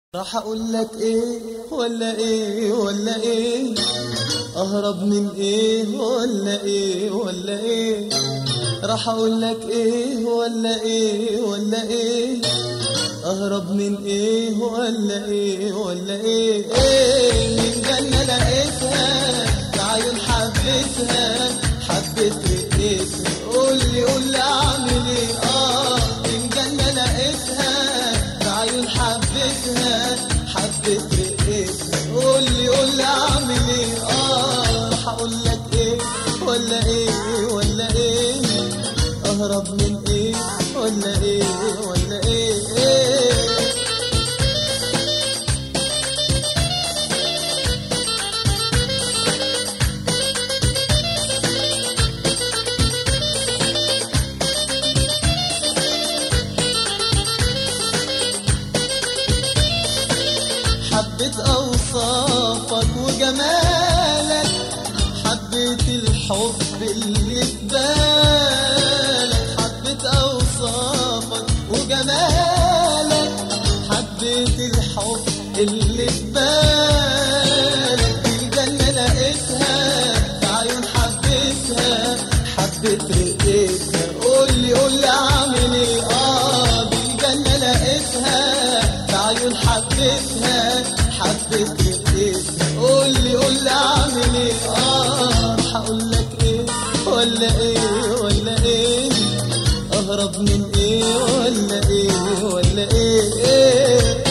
راح اقول لك ايه ولا ايه ولا ايه اهرب من ايه ولا ايه ولا ايه راح اقول لك ايه ولا ايه ولا ايه اهرب من ايه ولا ايه ولا ايه ايه من جنة لقيتها بعيون حبيتها حبيت رقيتها قول لي قول لي اعمل ايه اه من جنة لقيتها بعيون حبيتها حبيت رقيتها قول لي قول لي اعمل ايه اه راح اقول لك ايه ولا ايه ولا ايه اهرب من ايه ولا ايه ولا ايه, إيه حبيت اوصافك وجمالك حبيت الحب اللي في بالك حبيت اوصافك وجمالك حبيت الحب اللي في بالك الجنة لقيتها في عيون حبيتها حبيت رقيتها قول لي قول لي اعمل ايه اه بالجنة لقيتها في عيون حبيتها حبيت رقيتها قول لي قول لي اعمل ايه اه راح اقول لك ايه ولا ايه ولا ايه اهرب من ايه ولا ايه ولا ايه, إيه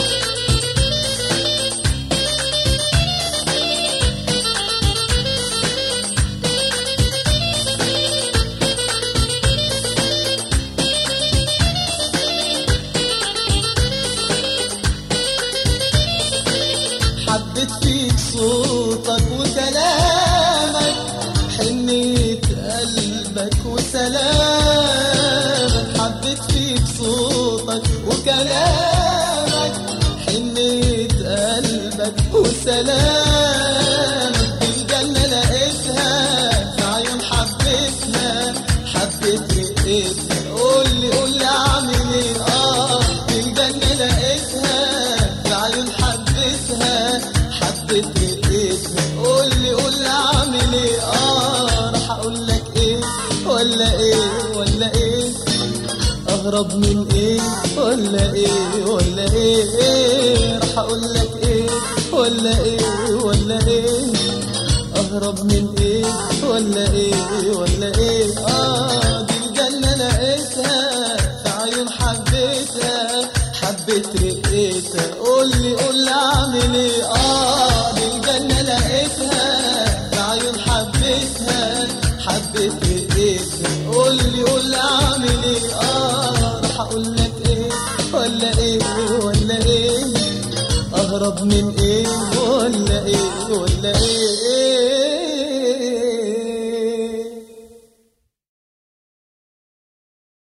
حبيت فيك صوتك وكلامك حنية قلبك وسلامك حبيت فيك صوتك وكلامك حنية قلبك وسلامك الجنة لقيتها في عيون حبيتها حبيت رقيتها قول لي قول لي اعمل ايه اه الجنة لقيتها في عيون حبيتها حبيت رقيتها قول لي قول لي اعمل ايه اه راح اقول لك ايه ولا ايه ولا ايه اهرب من ايه ولا ايه ولا ايه, إيه راح اقول لك ايه ولا ايه ولا ايه اهرب من ايه ولا ايه ولا ايه اه دي الجنة لقيتها في عيون حبيتها حبيت رقيتها قول لي قول لي اعمل ايه اه دي الجنة لقيتها في عيون حبيتها حبيت رقيتها قول لي قول لي اعمل ايه اه راح اقول لك ايه ولا ايه ولا ايه اهرب من ايه ولا ايه ولا ايه